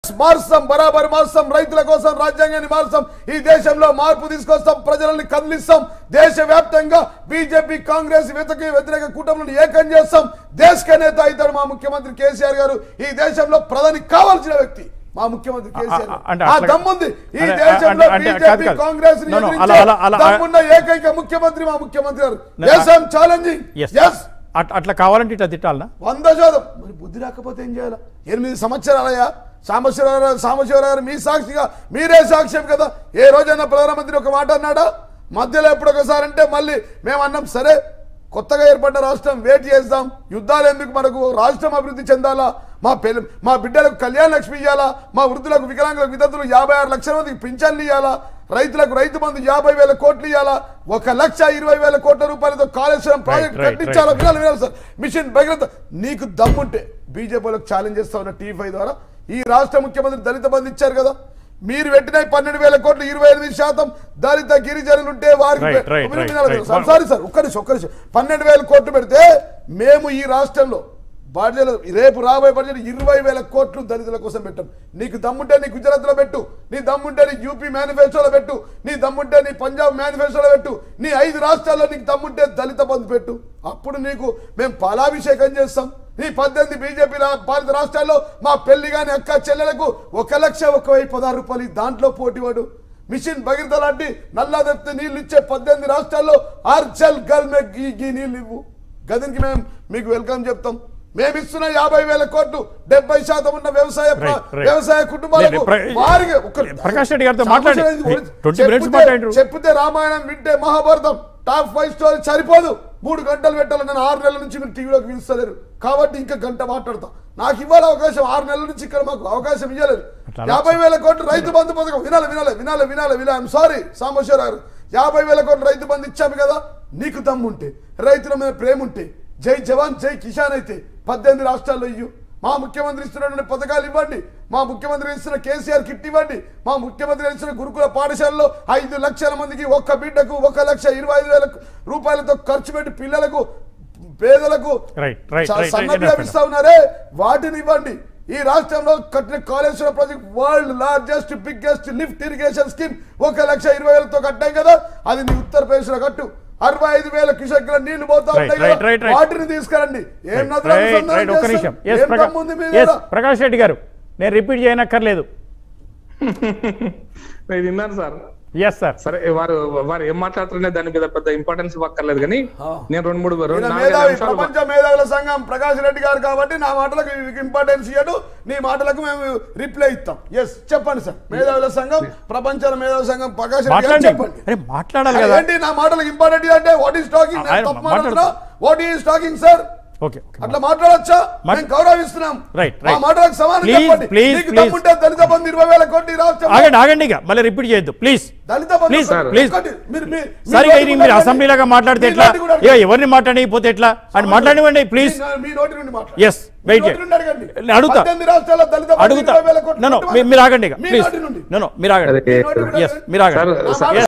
మారుస్తాం బరాబర్ మారుస్తాం రైతుల కోసం రాజ్యాంగాన్ని మారుస్తాం ఈ దేశంలో మార్పు తీసుకొస్తాం ప్రజలని కదిలిస్తాం దేశ వ్యాప్తంగా బీజేపీ కాంగ్రెస్ వ్యతిరేక వ్యతిరేక కూటమిలను ఏకం చేస్తాం దేశ నేత అవుతాడు మా ముఖ్యమంత్రి కేసీఆర్ గారు ఈ దేశంలో ప్రధాని కావాల్సిన వ్యక్తి మా ముఖ్యమంత్రి కేసీఆర్ గారు. అంటే ఆ అట్లా- దమ్ముంది ఈ అంటే- దేశంలో అంటే- అంటే బీజేపీ కాదు, కాదు. కాంగ్రెస్ No, no, అలా- అలా- అలా- దమ్మున్న ఏకైక ముఖ్యమంత్రి మా ముఖ్యమంత్రి గారు No, yes I'm challenging Yes. Yes అట్- అట్లా కావాలంటే ఇట్లా తిట్టాలనా వంద శాతం మరి బుద్ధి రాకపోతే ఏం చేయాలి ఎనిమిది సంవత్సరాలయ్యా సాంబశివరావు సాంబశివరావు గారు మీ సాక్షిగా మీరే సాక్ష్యం కదా ఏ రోజైనా ప్రధానమంత్రి ఒక మాట అన్నాడా మధ్యలో ఎప్పుడు ఒకసారి అంటే మళ్ళీ మేము అన్నాం సరే కొత్తగా ఏర్పడ్డ రాష్ట్రం వెయిట్ చేద్దాం యుద్ధాలు ఎందుకు మనకు రాష్ట్రం అభివృద్ధి చెందాలా మా పెళ్లి మా బిడ్డలకు కళ్యాణ లక్ష్మి ఇవ్వాలా మా వృద్ధులకు వికలాంగులకు విధతులు యాభై ఆరు లక్షల మందికి పింఛన్లు ఇవ్వాలా రైతులకు రైతు బంధు యాభై వేల కోట్లు ఇవ్వాలా ఒక లక్ష ఇరవై వేల కోట్ల రూపాయలతో కాళేశ్వరం ప్రాజెక్ట్ right, కట్టించాలా right. వినాలి వినాలి సార్ మిషన్ భగీరథ నీకు దమ్ముంటే బీజేపీలకు ఛాలెంజ్ చేస్తా ఉన్న టీ ఫైవ్ ద్వారా ఈ రాష్ట్ర ముఖ్యమంత్రి దళిత బంధు ఇచ్చారు కదా మీరు పెట్టిన పన్నెండు వేల కోట్లు ఇరవై ఎనిమిది శాతం దళిత గిరిజనులు ఉంటే వారికి Right, right, వినాలి, right, వినాలి right. సార్, సారీ సార్ ఒక్క నిమిషం ఒక్క నిమిషం పన్నెండు వేల కోట్లు పెడితే మేము ఈ రాష్ట్రంలో బడ్జెట్ రేపు రాబోయే బడ్జెట్ ఇరవై వేల కోట్లు దళితుల కోసం పెట్టాం నీకు దమ్ముంటే నీ గుజరాత్ లో పెట్టు నీ దమ్ముంటే నీ యూపీ మేనిఫెస్టోలో పెట్టు నీ దమ్ముంటే నీ పంజాబ్ మేనిఫెస్టోలో పెట్టు నీ ఐదు రాష్ట్రాల్లో నీకు దమ్ముంటే దళిత బంధు పెట్టు అప్పుడు నీకు మేము ఫలాభిషేకం చేస్తాం నీ పద్దెనిమిది బీజేపీ పాలిత రాష్ట్రాల్లో మా పెళ్లి కాని అక్క చెల్లెలకు ఒక లక్ష ఒక వెయ్యి పదహారు రూపాయలు ఈ దాంట్లో పోటీవాడు మిషన్ భగీరథ లాంటి నల్లా తెప్పితే నీళ్ళు ఇచ్చే పద్దెనిమిది రాష్ట్రాల్లో ఆర్చల్ గల్ మే గీ గీ నీళ్ళు ఇవ్వు గదికి మేము మీకు వెల్కమ్ చెప్తాం మేము ఇస్తున్న యాభై వేల కోట్లు డెబ్బై శాతం ఉన్న వ్యవసాయ ప్ర- Right, right. వ్యవసాయ కుటుంబాలకు లేదు, ప్ర- వారికి ఒక్క- ప్రకాష్ రెడ్డి గారితో మాట్లాడండి. సంవత్సరం Hey, 20 minutes చెప్పితే- మాట్లాడిండ్రు. చెప్పితే రామాయణం వింటే మహాభారతం టాప్ ఫైవ్ స్టోరీ సరిపోదు మూడు గంటలు పెట్టాలి నేను ఆరు నెలల నుంచి మీరు టీవీలోకి పిలుస్తలేరు కాబట్టి ఇంకా గంట మాట్లాడతా నాకు ఇవ్వాలి అవకాశం ఆరు నెలల నుంచి ఇక్కడ మాకు అవకాశం ఇవ్వలేదు అట్లా యాభై వేల కోట్లు రైతు బంధు పథకం వినాలి వినాలి వినాలి వినాలి వినాలి ఐఎమ్ సారీ సాంబశ్వర గారు యాభై వేల కోట్లు రైతు బంధు ఇచ్చాము కదా నీకు దమ్ముంటే రైతుల మీద ప్రేమ ఉంటే జై జవాన్ జై కిసాన్ అయితే పద్దెనిమిది రాష్ట్రాల్లో ఇయ్యు మా ముఖ్యమంత్రి ఇస్తున్నటువంటి పథకాలు ఇవ్వండి మా ముఖ్యమంత్రి ఇస్తున్న కేసీఆర్ కిట్ ఇవ్వండి మా ముఖ్యమంత్రి ఇస్తున్న గురుకుల పాఠశాలలో ఐదు లక్షల మందికి ఒక్క బిడ్డకు ఒక లక్ష ఇరవై ఐదు వేల రూపాయలతో ఖర్చు పెట్టి పిల్లలకు పేదలకు Right, right, చ- right, right, సన్నబియ్యం definitely. ఇస్తా ఉన్నారే వాటిని ఇవ్వండి ఈ రాష్ట్రంలో కట్టిన Kaleshwaram project world largest biggest lift irrigation scheme ఒక లక్ష ఇరవై వేలతో కట్టాం కదా అది నీ ఉత్తరప్రదేశ్ లో కట్టు అరవై ఐదు వేల కిషక్ల నీళ్లు పోతా Right, ఉంటాయి right, కదా, right, right. వాటిని తీసుకురండి ఏం నదులు రైట్ అనుసంధానం రైట్ ఒక్క చేస్తారు? నిమిషం ఎస్ ఏం దమ్ముంది మీ ఎస్ మీద? ప్రకాష్ రెడ్డి గారు నేను రిపీట్ చేయనక్కర్లేదు నేను విన్నాను సార్ ఎస్ సార్ సరే వారు వారు ఏం మాట్లాడుతున్నారే దాని మీద పెద్ద ఇంపార్టెన్స్ ఇవ్వక్కర్లేదు కానీ ఆ. నేను రెండు మూడు రెండు ఈయన నాలుగైదు మేధావి నిమిషాలు ప్రపంచ మేధావుల సంఘం ప్రకాష్ రెడ్డి గారు కాబట్టి నా మాటలకు ఇంపార్టెన్స్ ఇవ్వడు నీ మాటలకు మేము రిప్లై ఇస్తాం ఎస్ చెప్పండి సార్ మేధావుల సంఘం ప్రపంచ మేధావుల సంఘం ప్రకాష్ రెడ్డి గారు మాట్లాడండి చెప్పండి అరే మాట్లాడాలి కదా ఏంటి నా మాటలకు ఇంపార్టెంట్ అంటే వాట్ ఈస్ టాకింగ్ ఆయన తప్పు మాట్లాడు- మాట్లాడుతున్నా what is talking sir okay okay అట్లా మాట్లాడొచ్చా మాట్- మేము గౌరవిస్తున్నాం Right, మా right. మాటలకు సమానం Please, చెప్పండి please, నీకు please. దమ్ముంటే దళిత బంధు ఇరవై వేల కోట్లు ఈ రాష్ట్రంలో ఆగండి ఆగండి ఇక మళ్ళీ రిపీట్ చేయొద్దు ప్లీజ్ దళిత బంధు Please, ఒకటి- please. ఒకటి. మీరు- మీ- మీ సరే నోటి ఇది కూడా మీరు అడగండి. అసెంబ్లీలాగా మాట్లాడితే మీ ఎట్లా నోటి కూడా ఇక అడగండి. ఎవరిని మాట్లాడకపోతే ఎట్లా అని మాట్లాడివ్వండి ప్లీజ్ మీ- మీ నోటి నుండి మాట్లాడండి. Yes, మీ wait నోటి చేయండి. నుండి అడగండి. నేను అడుగుతా. పద్దెనిమిది రాష్ట్రాల్లో దళిత బంధు అడుగుతా ఇరవై వేల కోట్లు నో నో కొట్టమని. మీరు ఆగండి ఇక మీ ప్లీజ్ నోటి నుండి. నో నో మీరు ఆగండి అదే మీ నోటి నుండి ఎస్ అడగండి. మీరు ఆగండి సార్, నా సార్, మాట